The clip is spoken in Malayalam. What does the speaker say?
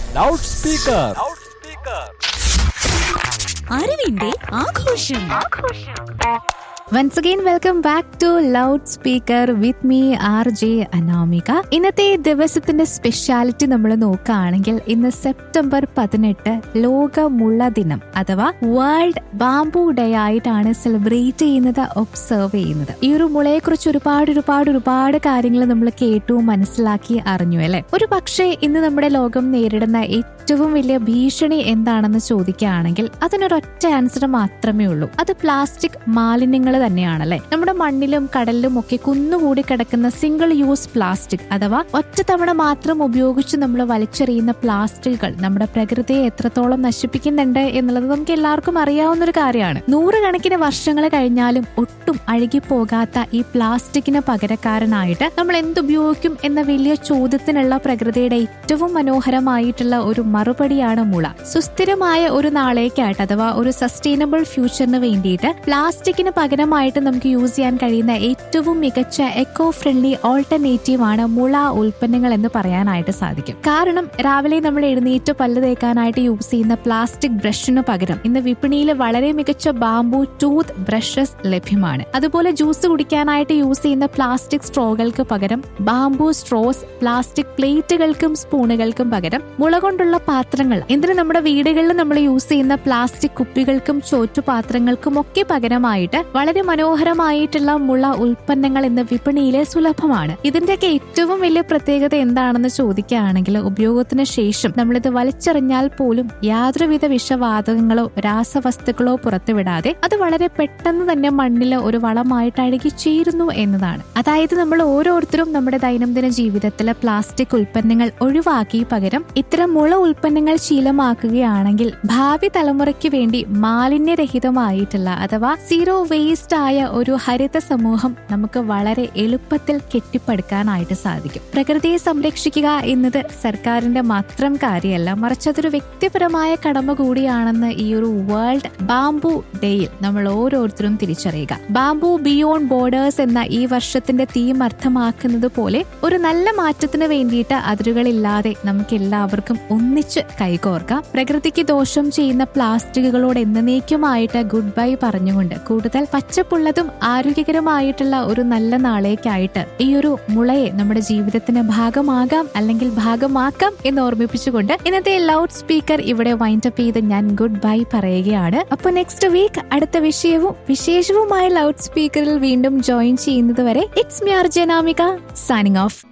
ലൗഡ് സ്പീക്കർ അറിവിന്റെ ആഘോഷം once again welcome back to loud speaker with me R J Anamika ഇന്നത്തെ ദിവസത്തിന്റെ സ്പെഷ്യാലിറ്റി നമ്മൾ നോക്കുകയാണെങ്കിൽ ഇന്ന് സെപ്റ്റംബർ പതിനെട്ട് ലോക മുള ദിനം അഥവാ വേൾഡ് ബാംബു ഡേ ആയിട്ടാണ് സെലിബ്രേറ്റ് ചെയ്യുന്നത് ഒബ്സർവ് ചെയ്യുന്നത് ഈ ഒരു മുളയെ കുറിച്ച് ഒരുപാട് ഒരുപാട് ഒരുപാട് കാര്യങ്ങൾ നമ്മൾ കേട്ടു മനസ്സിലാക്കി അറിഞ്ഞു അല്ലെ ഒരു പക്ഷേ ഇന്ന് നമ്മുടെ ലോകം നേരിടുന്ന ഏറ്റവും വലിയ ഭീഷണി എന്താണെന്ന് ചോദിക്കുകയാണെങ്കിൽ അതിനൊരൊറ്റ ആൻസർ മാത്രമേ ഉള്ളൂ അത് പ്ലാസ്റ്റിക് മാലിന്യങ്ങൾ തന്നെയാണല്ലേ നമ്മുടെ മണ്ണിലും കടലിലും ഒക്കെ കുന്നുകൂടി കിടക്കുന്ന സിംഗിൾ യൂസ് പ്ലാസ്റ്റിക് അഥവാ ഒറ്റ തവണ മാത്രം ഉപയോഗിച്ച് നമ്മൾ വലിച്ചെറിയുന്ന പ്ലാസ്റ്റിക്കുകൾ നമ്മുടെ പ്രകൃതിയെ എത്രത്തോളം നശിപ്പിക്കുന്നുണ്ട് എന്നുള്ളത് നമുക്ക് എല്ലാവർക്കും അറിയാവുന്ന ഒരു കാര്യമാണ് നൂറുകണക്കിന് വർഷങ്ങൾ കഴിഞ്ഞാലും ഒട്ടും അഴുകിപ്പോകാത്ത ഈ പ്ലാസ്റ്റിക്കിന് പകരക്കാരനായിട്ട് നമ്മൾ എന്തുപയോഗിക്കും എന്ന വലിയ ചോദ്യത്തിനുള്ള പ്രകൃതിയുടെ ഏറ്റവും മനോഹരമായിട്ടുള്ള ഒരു മറുപടിയാണ് മുള സുസ്ഥിരമായ ഒരു നാളേക്കായിട്ട് അഥവാ ഒരു സസ്റ്റൈനബിൾ ഫ്യൂച്ചറിന് വേണ്ടിയിട്ട് പ്ലാസ്റ്റിക്കിന് പകരമായിട്ട് നമുക്ക് യൂസ് ചെയ്യാൻ കഴിയുന്ന ഏറ്റവും മികച്ച എക്കോ ഫ്രണ്ട്ലി ഓൾട്ടർനേറ്റീവ് ആണ് മുള ഉൽപ്പന്നങ്ങൾ എന്ന് പറയാനായിട്ട് സാധിക്കും കാരണം രാവിലെ നമ്മൾ എഴുന്നേറ്റ് പല്ല് തേക്കാനായിട്ട് യൂസ് ചെയ്യുന്ന പ്ലാസ്റ്റിക് ബ്രഷിന് പകരം ഇന്ന് വിപണിയിൽ വളരെ മികച്ച ബാംബു ടൂത്ത് ബ്രഷസ് ലഭ്യമാണ് അതുപോലെ ജ്യൂസ് കുടിക്കാനായിട്ട് യൂസ് ചെയ്യുന്ന പ്ലാസ്റ്റിക് സ്ട്രോകൾക്ക് പകരം ബാംബു സ്ട്രോസ് പ്ലാസ്റ്റിക് പ്ലേറ്റുകൾക്കും സ്പൂണുകൾക്കും പകരം മുള കൊണ്ടുള്ള പാത്രങ്ങൾ എന്തിന് നമ്മുടെ വീടുകളിൽ നമ്മൾ യൂസ് ചെയ്യുന്ന പ്ലാസ്റ്റിക് കുപ്പികൾക്കും ചോറ്റുപാത്രങ്ങൾക്കും ഒക്കെ പകരമായിട്ട് വളരെ മനോഹരമായിട്ടുള്ള മുള ഉൽപ്പന്നങ്ങൾ ഇന്ന് വിപണിയിലെ സുലഭമാണ് ഇതിന്റെയൊക്കെ ഏറ്റവും വലിയ പ്രത്യേകത എന്താണെന്ന് ചോദിക്കുകയാണെങ്കിൽ ഉപയോഗത്തിന് ശേഷം നമ്മളിത് വലിച്ചെറിഞ്ഞാൽ പോലും യാതൊരുവിധ വിഷവാതകങ്ങളോ രാസവസ്തുക്കളോ പുറത്തുവിടാതെ അത് വളരെ പെട്ടെന്ന് തന്നെ മണ്ണിൽ ഒരു വളമായിട്ട് അഴുകിച്ചേരുന്നു എന്നതാണ് അതായത് നമ്മൾ ഓരോരുത്തരും നമ്മുടെ ദൈനംദിന ജീവിതത്തിൽ പ്ലാസ്റ്റിക് ഉൽപ്പന്നങ്ങൾ ഒഴിവാക്കി പകരം ഇത്തരം മുള ഉൽപ്പന്നങ്ങൾ ശീലമാക്കുകയാണെങ്കിൽ ഭാവി തലമുറയ്ക്ക് വേണ്ടി മാലിന്യരഹിതമായിട്ടുള്ള അഥവാ സീറോ വേസ്റ്റ് ആയ ഒരു ഹരിത സമൂഹം നമുക്ക് വളരെ എളുപ്പത്തിൽ കെട്ടിപ്പടുക്കാനായിട്ട് സാധിക്കും പ്രകൃതിയെ സംരക്ഷിക്കുക എന്നത് സർക്കാരിന്റെ മാത്രം കാര്യമല്ല മറിച്ച് അതൊരു വ്യക്തിപരമായ കടമ കൂടിയാണെന്ന് ഈ ഒരു വേൾഡ് ബാംബു ഡേയിൽ നമ്മൾ ഓരോരുത്തരും തിരിച്ചറിയുക ബാംബു ബിയോണ്ട് ബോർഡേഴ്സ് എന്ന ഈ വർഷത്തിന്റെ തീം അർത്ഥമാക്കുന്നത് പോലെ ഒരു നല്ല മാറ്റത്തിന് വേണ്ടിയിട്ട് അതിരുകളില്ലാതെ നമുക്ക് എല്ലാവർക്കും ഒന്നിച്ച് കൈകോർക്കാം പ്രകൃതിക്ക് ദോഷം ചെയ്യുന്ന പ്ലാസ്റ്റിക്കുകളോട് എന്നേക്കുമായിട്ട് ഗുഡ് ബൈ പറഞ്ഞുകൊണ്ട് കൂടുതൽ പച്ചപ്പുള്ളതും ആരോഗ്യകരമായിട്ടുള്ള ഒരു നല്ല നാളേക്കായിട്ട് ഈ ഒരു മുളയെ നമ്മുടെ ജീവിതത്തിന്റെ ഭാഗമാകാം അല്ലെങ്കിൽ ഭാഗമാക്കാം എന്ന് ഓർമ്മിപ്പിച്ചുകൊണ്ട് ഇന്നത്തെ ലൗഡ് സ്പീക്കർ ഇവിടെ വൈൻഡപ്പ് ചെയ്ത് ഞാൻ ഗുഡ് ബൈ പറയുകയാണ് അപ്പൊ നെക്സ്റ്റ് വീക്ക് അടുത്ത വിഷയവും വിശേഷവുമായ ലൗഡ് സ്പീക്കറിൽ വീണ്ടും ജോയിൻ ചെയ്യുന്നത് വരെ ഇറ്റ്സ് മി അർജനാമിക സൈനിങ് ഓഫ്